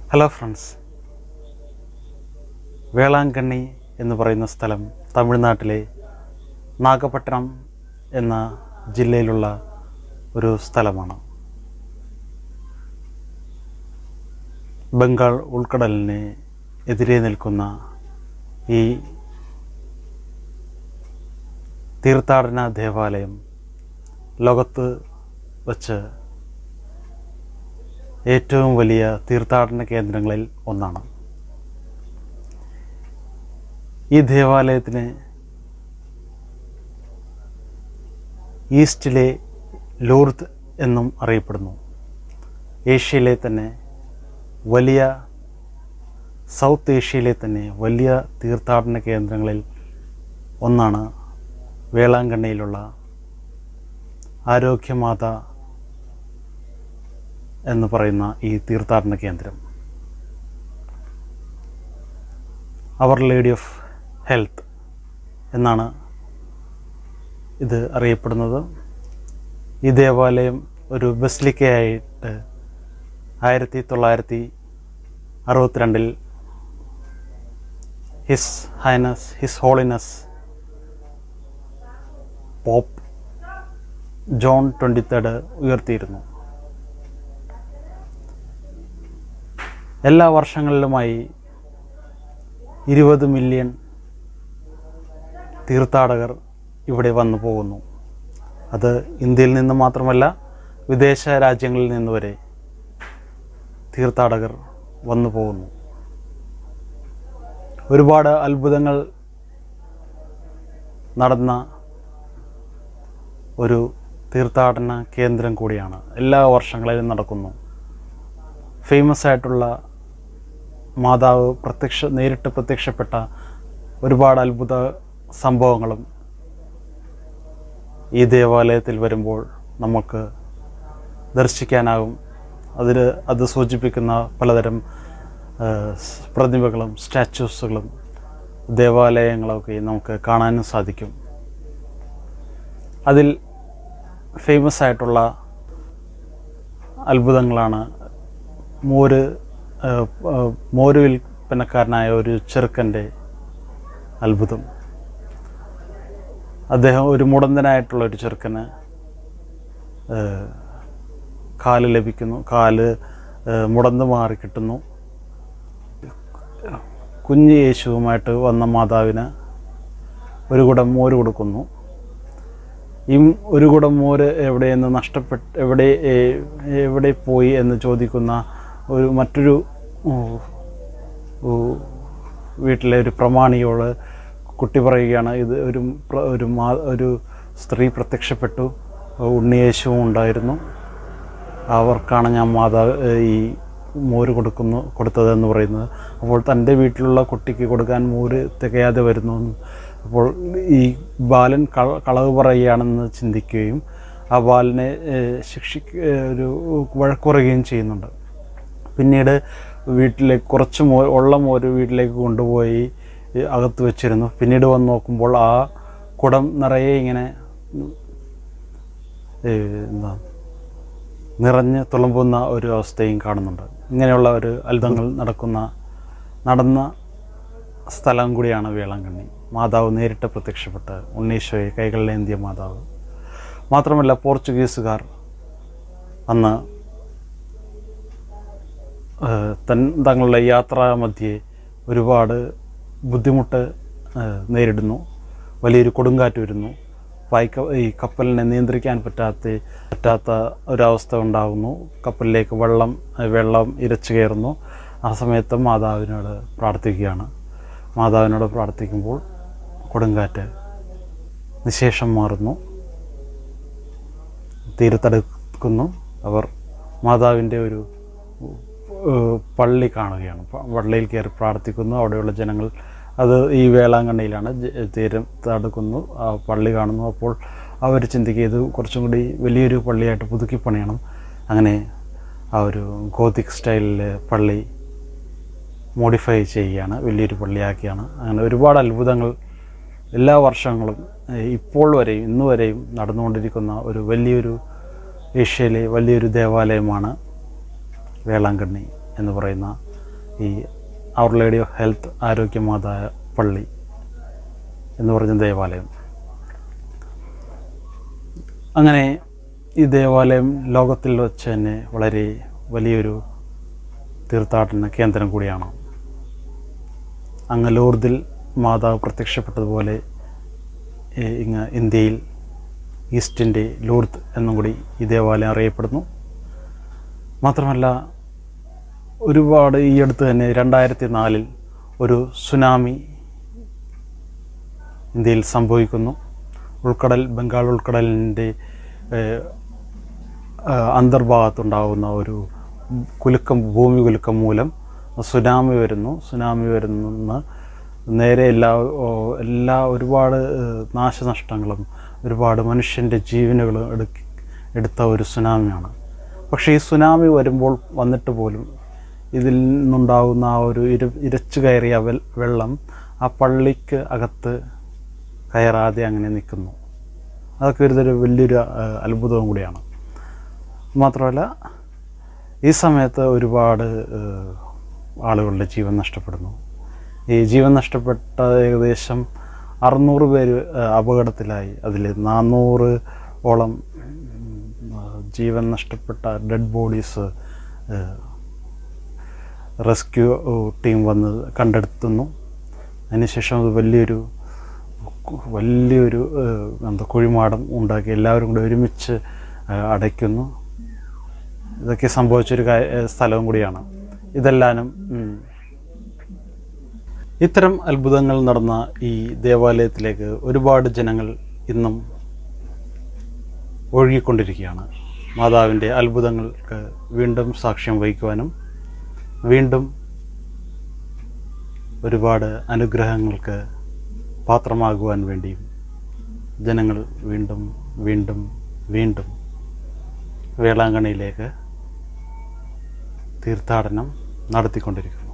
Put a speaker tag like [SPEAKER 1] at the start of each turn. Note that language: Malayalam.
[SPEAKER 1] ഹലോ ഫ്രണ്ട്സ് വേളാങ്കണ്ണി എന്ന് പറയുന്ന സ്ഥലം തമിഴ്നാട്ടിലെ നാഗപട്ടണം എന്ന ജില്ലയിലുള്ള ഒരു സ്ഥലമാണ് ബംഗാൾ ഉൾക്കടലിന് എതിരെ നിൽക്കുന്ന ഈ തീർത്ഥാടന ദേവാലയം ലോകത്ത് വച്ച് ഏറ്റവും വലിയ തീർത്ഥാടന കേന്ദ്രങ്ങളിൽ ഒന്നാണ് ഈ ദേവാലയത്തിന് ഈസ്റ്റിലെ ലൂർദ് എന്നും അറിയപ്പെടുന്നു ഏഷ്യയിലെ തന്നെ വലിയ സൗത്ത് ഏഷ്യയിലെ തന്നെ വലിയ തീർത്ഥാടന കേന്ദ്രങ്ങളിൽ ഒന്നാണ് വേളാങ്കണ്ണിയിലുള്ള ആരോഗ്യമാത എന്ന് പറയുന്ന ഈ തീർത്ഥാടന കേന്ദ്രം അവർ ലേഡി ഓഫ് ഹെൽത്ത് എന്നാണ് ഇത് അറിയപ്പെടുന്നത് ഈ ദേവാലയം ഒരു ബസ്ലിക്കയായിട്ട് ആയിരത്തി തൊള്ളായിരത്തി അറുപത്തിരണ്ടിൽ his highness his holiness pope John twenty third ഉയർത്തിയിരുന്നു എല്ലാ വർഷങ്ങളിലുമായി ഇരുപത് മില്യൺ തീർത്ഥാടകർ ഇവിടെ വന്നു പോകുന്നു അത് ഇന്ത്യയിൽ നിന്ന് മാത്രമല്ല വിദേശ രാജ്യങ്ങളിൽ നിന്ന് വരെ തീർത്ഥാടകർ വന്നു പോകുന്നു ഒരുപാട് അത്ഭുതങ്ങൾ നടന്ന ഒരു തീർത്ഥാടന കേന്ദ്രം കൂടിയാണ് എല്ലാ വർഷങ്ങളിലും നടക്കുന്നു ഫേമസ് ആയിട്ടുള്ള മാതാവ് പ്രത്യക്ഷ നേരിട്ട് പ്രത്യക്ഷപ്പെട്ട ഒരുപാട് അത്ഭുത സംഭവങ്ങളും ഈ ദേവാലയത്തിൽ വരുമ്പോൾ നമുക്ക് ദർശിക്കാനാകും അതിൽ അത് സൂചിപ്പിക്കുന്ന പലതരം ആ, സ് പ്രതിമകളും സ്റ്റാച്യൂസുകളും ദേവാലയങ്ങളൊക്കെ നമുക്ക് കാണാനും സാധിക്കും അതിൽ ഫേമസ് ആയിട്ടുള്ള അത്ഭുതങ്ങളാണ് മോര് ആ, ആ, മോര് വിൽപ്പനക്കാരനായ ഒരു ചെറുക്കൻ്റെ അത്ഭുതം അദ്ദേഹം ഒരു മുടന്തനായിട്ടുള്ള ഒരു ചെറുക്കന് ആ, കാല് ലഭിക്കുന്നു കാല് ആ, മുടന്ത് മാറി കിട്ടുന്നു കുഞ്ഞ് യേശുവുമായിട്ട് വന്ന മാതാവിന് ഒരു കുടം മോര് കൊടുക്കുന്നു ഈ ഒരു കുടം മോര് എവിടെയെന്ന് നഷ്ടപ്പെട്ട് എവിടെ ഏ- എവിടെ പോയി എന്ന് ചോദിക്കുന്ന ഒരു മറ്റൊരു ഉ, ഉ, വീട്ടിലെ ഒരു പ്രമാണിയോട് കുട്ടി പറയുകയാണ് ഇത് ഒരു പ്ര- ഒരു മാ ഒരു സ്ത്രീ പ്രത്യക്ഷപ്പെട്ടു ഉണ്ണിയേശുവും ഉണ്ടായിരുന്നു അവർക്കാണ് ഞാൻ മാതാവ് ഈ മോര് കൊടുക്കുന്നു കൊടുത്തതെന്ന് പറയുന്നത് അപ്പോൾ തൻ്റെ വീട്ടിലുള്ള കുട്ടിക്ക് കൊടുക്കാൻ മോര് തികയാതെ വരുന്നു എന്ന് അപ്പോൾ ഈ ബാലൻ കള കളവ് പറയുകയാണെന്ന് ചിന്തിക്കുകയും ആ ബാലനെ ഏഹ്, ശിക്ഷിക്ക ഏഹ്, ഒരു വഴക്കുറയുകയും ചെയ്യുന്നുണ്ട് പിന്നീട് വീട്ടിലേക്ക് കുറച്ച് മോ ഉള്ള മോര് വീട്ടിലേക്ക് കൊണ്ടുപോയി ഏഹ്, അകത്ത് വെച്ചിരുന്നു പിന്നീട് വന്ന് നോക്കുമ്പോൾ ആ കുടം നിറയെ ഇങ്ങനെ ഏഹ്, എന്താ നിറഞ്ഞ് തുളുമ്പുന്ന ഒരു അവസ്ഥയും കാണുന്നുണ്ട് ഇങ്ങനെയുള്ള ഒരു അത്ഭുതങ്ങൾ നടക്കുന്ന നടന്ന സ്ഥലം കൂടിയാണ് വേളാങ്കണ്ണി മാതാവ് നേരിട്ട് പ്രത്യക്ഷപ്പെട്ട് ഉണ്ണീശോയെ കൈകളിലേന്തിയ മാതാവ് മാത്രമല്ല പോർച്ചുഗീസുകാർ അന്ന് ഏഹ്, തൻ തങ്ങളുടെ യാത്രാ മധ്യേ ഒരുപാട് ബുദ്ധിമുട്ട് ഏഹ്, നേരിടുന്നു വലിയൊരു കൊടുങ്കാറ്റ് വരുന്നു വായിക്ക ഈ കപ്പലിനെ നിയന്ത്രിക്കാൻ പറ്റാത്ത പറ്റാത്ത ഒരവസ്ഥ ഉണ്ടാകുന്നു കപ്പലിലേക്ക് വെള്ളം ഏഹ്, വെള്ളം ഇരച്ചു കയറുന്നു ആ സമയത്ത് മാതാവിനോട് പ്രാർത്ഥിക്കുകയാണ് മാതാവിനോട് പ്രാർത്ഥിക്കുമ്പോൾ കൊടുങ്കാറ്റ് നിശേഷം മാറുന്നു തീരത്തടുക്കുന്നു അവർ മാതാവിൻ്റെ ഒരു ഏഹ്, പള്ളി കാണുകയാണ് പ- പള്ളിയിൽ കയറി പ്രാർത്ഥിക്കുന്നു അവിടെയുള്ള ജനങ്ങൾ അത് ഈ വേളാങ്കണ്ണിയിലാണ് ജ- തീരം തടുക്കുന്നു ആ പള്ളി കാണുന്നു അപ്പോൾ അവർ ചിന്തിക്കുക ഇത് കുറച്ചും കൂടി വലിയൊരു പള്ളിയായിട്ട് പുതുക്കി പണിയണം അങ്ങനെ ആ ഒരു ഗോതിക് സ്റ്റൈലിൽ പള്ളി മോഡിഫൈ ചെയ്യുകയാണ് വലിയൊരു പള്ളിയാക്കിയാണ് അങ്ങനെ ഒരുപാട് അത്ഭുതങ്ങൾ എല്ലാ വർഷങ്ങളും ഏഹ്, ഇപ്പോൾ വരെയും ഇന്ന് വരെയും നടന്നുകൊണ്ടിരിക്കുന്ന ഒരു വലിയൊരു ഏഷ്യയിലെ വലിയൊരു ദേവാലയമാണ് വേളാങ്കണ്ണി എന്ന് പറയുന്ന ഈ അവർ ലേഡി ഓഫ് ഹെൽത്ത് ആരോഗ്യമാതാ പള്ളി എന്ന് പറഞ്ഞ ദേവാലയം അങ്ങനെ ഈ ദേവാലയം ലോകത്തിൽ വെച്ച് തന്നെ വളരെ വലിയൊരു തീർത്ഥാടന കേന്ദ്രം കൂടിയാണ് അങ്ങ് ലൂർദിൽ മാതാവ് പ്രത്യക്ഷപ്പെട്ടതുപോലെ ഏ, ഇങ്ങ് ഇന്ത്യയിൽ ഈസ്റ്റിൻ്റെ ലൂർദ് എന്നും കൂടി ഈ ദേവാലയം അറിയപ്പെടുന്നു മാത്രമല്ല ഒരുപാട് ഈ അടുത്ത് തന്നെ രണ്ടായിരത്തി നാലിൽ ഒരു സുനാമി ഇന്ത്യയിൽ സംഭവിക്കുന്നു ഉൾക്കടൽ ബംഗാൾ ഉൾക്കടലിൻ്റെ ഏഹ്, ആഹ്, അന്തർഭാഗത്തുണ്ടാകുന്ന ഒരു കുലുക്കം ഭൂമി കുലുക്കം മൂലം സുനാമി വരുന്നു സുനാമി വരുന്ന നേരെ എല്ലാ ഓ, എല്ലാ ഒരുപാട് ഏഹ്, നാശനഷ്ടങ്ങളും ഒരുപാട് മനുഷ്യൻ്റെ ജീവനുകളും എടുക്ക എടുത്ത ഒരു സുനാമിയാണ് പക്ഷേ ഈ സുനാമി വരുമ്പോൾ വന്നിട്ട് പോലും ഇതിൽ നിന്നുണ്ടാകുന്ന ആ ഒരു ഇര ഇരച്ചു കയറിയ വെൽ വെള്ളം ആ പള്ളിക്ക് അകത്ത് കയറാതെ അങ്ങനെ നിൽക്കുന്നു അതൊക്കെ ഒരു വലിയൊരു ആ, അത്ഭുതവും കൂടിയാണ് മാത്രമല്ല ഈ സമയത്ത് ഒരുപാട് ഏഹ്, ആളുകളുടെ ജീവൻ നഷ്ടപ്പെടുന്നു ഈ ജീവൻ നഷ്ടപ്പെട്ട ഏകദേശം അറുന്നൂറ് പേര് ഏഹ്, അപകടത്തിലായി അതിൽ നാനൂറ് ഓളം ഉം, ജീവൻ നഷ്ടപ്പെട്ട ഡെഡ് ബോഡീസ് റെസ്ക്യൂ ടീം വന്ന് കണ്ടെടുത്തുന്നു അതിനുശേഷം അത് വലിയൊരു വലിയൊരു ഏഹ്, എന്താ കുഴിമാടം ഉണ്ടാക്കി എല്ലാവരും കൂടി ഒരുമിച്ച് ഏഹ്, അടയ്ക്കുന്നു ഇതൊക്കെ സംഭവിച്ചൊരു കാ- ഏഹ്, സ്ഥലവും കൂടിയാണ് ഇതെല്ലാനും ഉം, ഇത്തരം അത്ഭുതങ്ങൾ നടന്ന ഈ ദേവാലയത്തിലേക്ക് ഒരുപാട് ജനങ്ങൾ ഇന്നും ഒഴുകിക്കൊണ്ടിരിക്കുകയാണ് മാതാവിൻ്റെ അത്ഭുതങ്ങൾക്ക് വീണ്ടും സാക്ഷ്യം വഹിക്കുവാനും വീണ്ടും ഒരുപാട് അനുഗ്രഹങ്ങൾക്ക് പാത്രമാകുവാൻ വേണ്ടിയും ജനങ്ങൾ വീണ്ടും വീണ്ടും വീണ്ടും വേളാങ്കണ്ണിയിലേക്ക് തീർത്ഥാടനം നടത്തിക്കൊണ്ടിരിക്കും